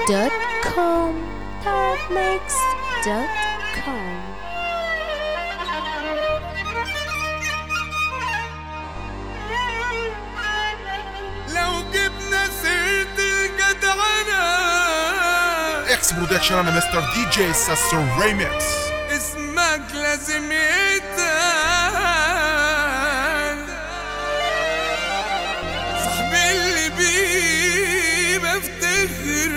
Darabmix.com Darabmix.com لو جبنا سيرة الجدعنة اكس برودكشن انا مستر دي جي ساسو ريميكس اسمك لازم يتقال صاحبي اللي بيه بفتخر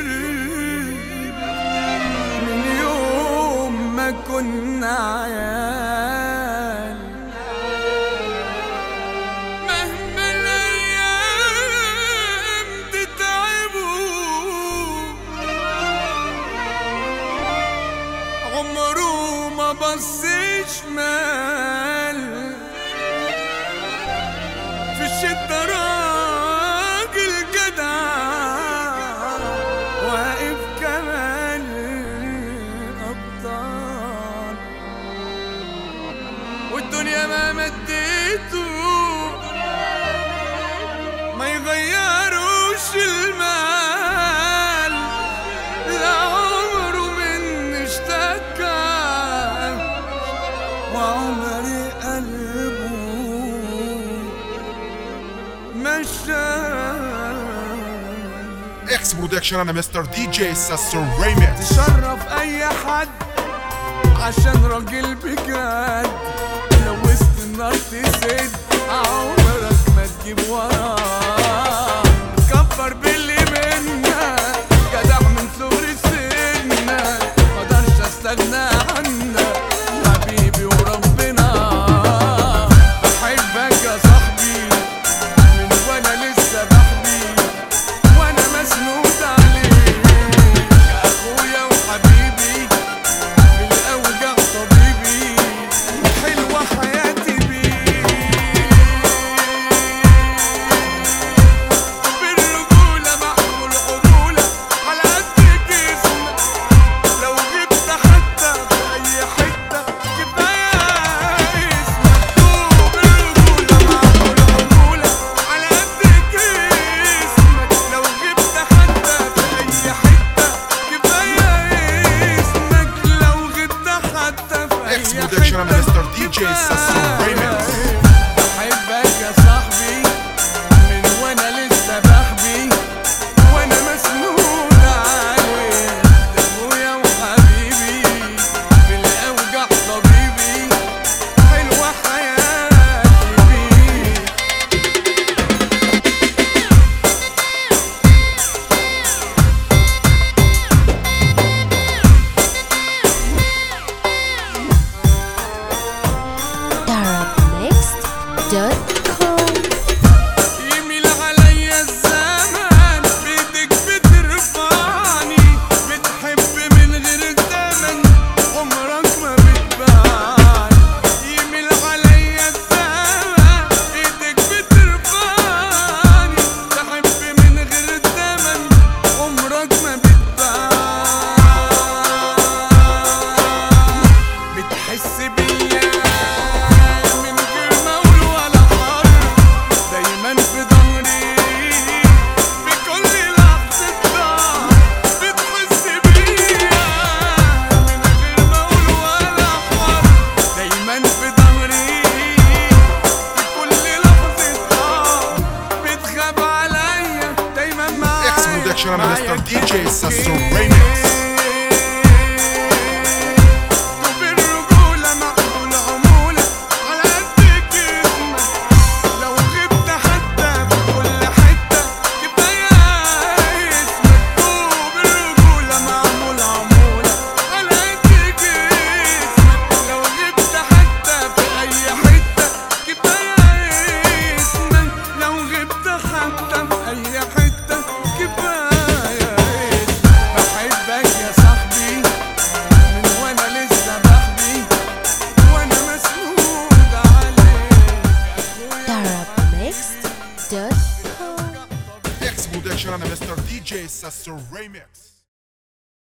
من يوم ما كنا عيال مهما الايام تتعبوا عمره ما بص شمال في الشدة راجل جدع واقف كمان الأبطال والدنيا ما مديته ما يغيروش المال لا عمره من اشتكى وعمري قلبه مشى اكس برودكشن انا مستر دي جي ساسو ريميكس تشرف اي حد عشان راجل بجد لو وسط النار تسد عمرك ما تجيب وراه تكبر باللي منا جدع من صغر سنك مقدرش استغنى عنك حبيبي وربنا بحبك يا صاحبي من وانا لسه بحبي وانا مسنود عليك يا اخويا وحبيبي في الاوجع طبيبي حلوه حياتي بيك بالرجوله معقول عقوله على قد جسمك لو جبت حتى في اي حته كفايه اسمك دوب الرجوله معقول عقوله على قد جسمك لو جبت حتى في اي حته كفايه اسمك لو جبت حتى في اكس اي برودكشن انا حته مستر دي جي ساسو ريميكس بحبك يا صاحبي من وانا لسه بحبي وانا مسنود عليك ده ابويا وحبيبي في الاوجع طبيبي حلوه حياتي بيك Darabmix.com يميل عليا الزمان بيدك بترفعني بتحب من غير الزمن عمرك ما بتبان يميل عليا الزمان بيدك بترفعني بحب من غير الزمن عمرك ما بتبان بتحس بيا من غير مول ولا حر دايما في ظهري في كل لحظة ضعف بتحس بيا من غير مول ولا حر دايما في ظهري في كل لحظة ضعف بتخاف عليا دايما معايا اكس برودكشن انا مستر معايا دي جي ساسو كتير. ريميكس بالرجولة معقول عمولة على قد جسمك لو غبت حتى في كل حتة كفاية اسمك بالرجولة معمول عمولة على قد جسمك لو غبت حتى في أي حتة كفاية اسمك لو غبت حتى في أي حتة كفاية اسمك بحبك يا صاحبي من وانا لسه بحبي وانا مسنود عليك Darabmix.com اكس برودكشن انا مستر دي جي ساسو ريميكس